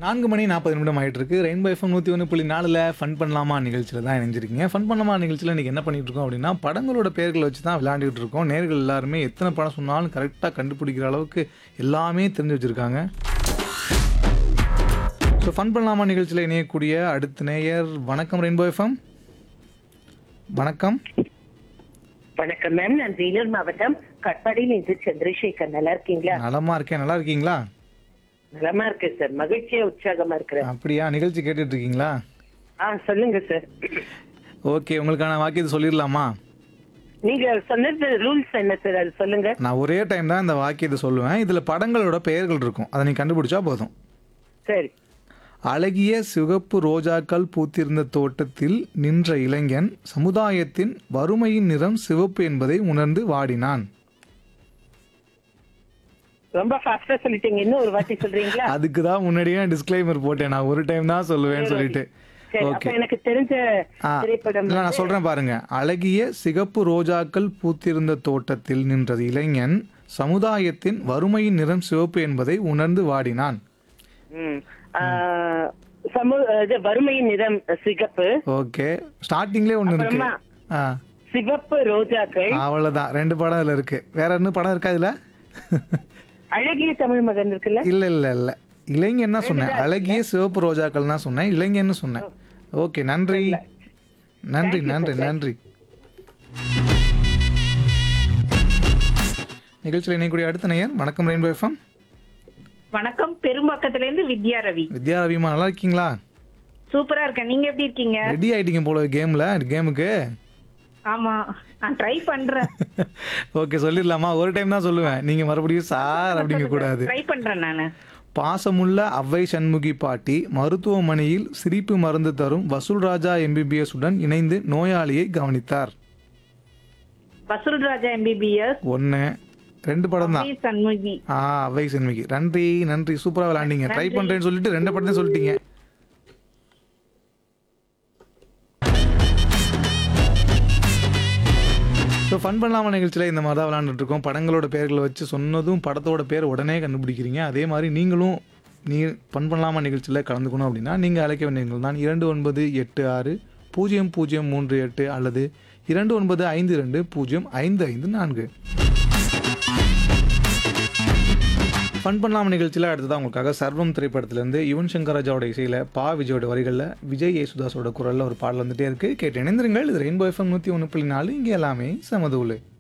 நான்கு மணி நாற்பது நிமிடம் ஆயிட்டு இருக்கு ரெயின்போ எஃப்எம் நூற்றி ஒன்று புள்ளி நாலில் ஃபன் பண்ணலாமா நிகழ்ச்சியில் தான் இணைஞ்சிருக்கீங்க ஃபன் பண்ணலாமா நிகழ்ச்சியில் இன்றைக்கி என்ன பண்ணிட்டு இருக்கோம் அப்படின்னா படங்களோட பெயர்களை வச்சு தான் விளையாண்டுட்டு இருக்கோம் நேர்கள் எல்லாருமே எத்தனை படம் சொன்னாலும் கரெக்டாக கண்டுபிடிக்கிற அளவுக்கு எல்லாமே தெரிஞ்சு வச்சுருக்காங்க ஸோ ஃபன் பண்ணலாமா நிகழ்ச்சியில் இணையக்கூடிய அடுத்த நேயர் வணக்கம் ரெயின்போ எஃப்எம் வணக்கம் வணக்கம் மேம் நான் வேலூர் மாவட்டம் கட்பாடியில் இன்று சந்திரசேகர் நல்லா இருக்கீங்களா நலமா இருக்கேன் நல்லா இருக்கீங்களா நலமா இருக்கு சார் மகிழ்ச்சியா உற்சாகமா இருக்கிறேன் அப்படியா நிகழ்ச்சி கேட்டுட்டு இருக்கீங்களா ஆ சொல்லுங்க சார் ஓகே உங்களுக்கான வாக்கியத்தை சொல்லிடலாமா நீங்க சொன்னது ரூல்ஸ் என்ன சார் அது சொல்லுங்க நான் ஒரே டைம் தான் இந்த வாக்கியத்தை சொல்லுவேன் இதில் படங்களோட பெயர்கள் இருக்கும் அதை நீ கண்டுபிடிச்சா போதும் சரி அழகிய சிவப்பு ரோஜாக்கள் பூத்திருந்த தோட்டத்தில் நின்ற இளைஞன் சமுதாயத்தின் வறுமையின் நிறம் சிவப்பு என்பதை உணர்ந்து வாடினான் ரொம்ப ஃபாஸ்டா சொல்லிட்டீங்க இன்னும் ஒரு வாட்டி சொல்றீங்களா அதுக்கு தான் முன்னாடியே டிஸ்க்ளைமர் போட்டேன் நான் ஒரு டைம் தான் சொல்லுவேன்னு சொல்லிட்டு சரி ஓகே அப்ப எனக்கு தெரிஞ்ச ஆ திரைப்படம் இல்லை நான் சொல்கிறேன் பாருங்க அழகிய சிகப்பு ரோஜாக்கள் பூத்திருந்த தோட்டத்தில் நின்றது இளைஞன் சமுதாயத்தின் வறுமையின் நிறம் சிவப்பு என்பதை உணர்ந்து வாடினான் ம். ஆ, சமூக இது வறுமையின் நிறம் சிகப்பு ஓகே ஸ்டார்டிங்லேயே ஒன்று இருக்கு அப்புறமா? ஆ சிவப்பு ரோஜாக்கள் அவ்வளோதான் ரெண்டு படம் இதில் இருக்கு வேற என்ன படம் இருக்கா இதில் அழகிய தமிழ் மகன் இருக்குல்ல இல்லை இல்லை இல்லை இளைஞன் தான் சொன்னேன் அழகிய சிவப்பு ரோஜாக்கள் தான் சொன்னேன் இளைஞன்னு சொன்னேன் ஓகே நன்றி நன்றி நன்றி நன்றி நிகழ்ச்சியில் இணையக்கூடிய அடுத்த நேயர் வணக்கம் ரெயின்போ எஃப்எம் வணக்கம் பெரும்பாக்கத்துல இருந்து வித்யா ரவி வித்யா ரவிமா நல்லா இருக்கீங்களா சூப்பரா இருக்கேன் நீங்க எப்படி இருக்கீங்க ரெடி ஆயிட்டீங்க போல கேம்ல கேமுக்கு ஆமா நான் ட்ரை பண்றேன் ஓகே சொல்லிடலாமா ஒரு டைம் தான் சொல்லுவேன் நீங்க மறுபடியும் சார் அப்படிங்க கூடாது ட்ரை பண்றேன் நானு பாசமுள்ள அவ்வை சண்முகி பாட்டி மருத்துவமனையில் சிரிப்பு மருந்து தரும் வசூல் ராஜா எம்பிபிஎஸ் உடன் இணைந்து நோயாளியை கவனித்தார் வசூல் ராஜா எம்பிபிஎஸ் ஒன்று ரெண்டு படம் தான் சண்முகி ஆ அவ்வை சண்முகி நன்றி நன்றி சூப்பராக விளாண்டீங்க ட்ரை பண்ணுறேன்னு சொல்லிட்டு ரெண்டு படத்தையும் சொல்லிட்டீங்க ஸோ ஃபன் பண்ணலாமா நிகழ்ச்சியில் இந்த மாதிரி தான் விளாண்டுட்டு இருக்கோம் படங்களோட பெயர்களை வச்சு சொன்னதும் படத்தோட பேர் உடனே கண்டுபிடிக்கிறீங்க அதே மாதிரி நீங்களும் நீ ஃபன் பண்ணலாமா நிகழ்ச்சியில் கலந்துக்கணும் அப்படின்னா நீங்கள் அழைக்க வேண்டியவர்கள் தான் இரண்டு ஒன்பது எட்டு ஆறு பூஜ்ஜியம் பூஜ்ஜியம் மூன்று எட்டு அல்லது இரண்டு ஒன்பது ஐந்து ரெண்டு பூஜ்ஜியம் ஐந்து ஐந்து நான்கு ஃபன் பண்ணலாம் நிகழ்ச்சியில் அடுத்ததான் உங்களுக்காக சர்வம் திரைப்படத்திலேருந்து யுவன் சங்கர் ராஜாவோட இசையில் பா விஜயோட வரிகளில் விஜய் யேசுதாஸோட குரலில் ஒரு பாடல் வந்துட்டே இருக்கு கேட்டு இணைந்திருங்கள் இது ரெயின்போ எஃப்எம் நூற்றி ஒன்று புள்ளி நாலு இங்கே எல்லாமே சமதூளு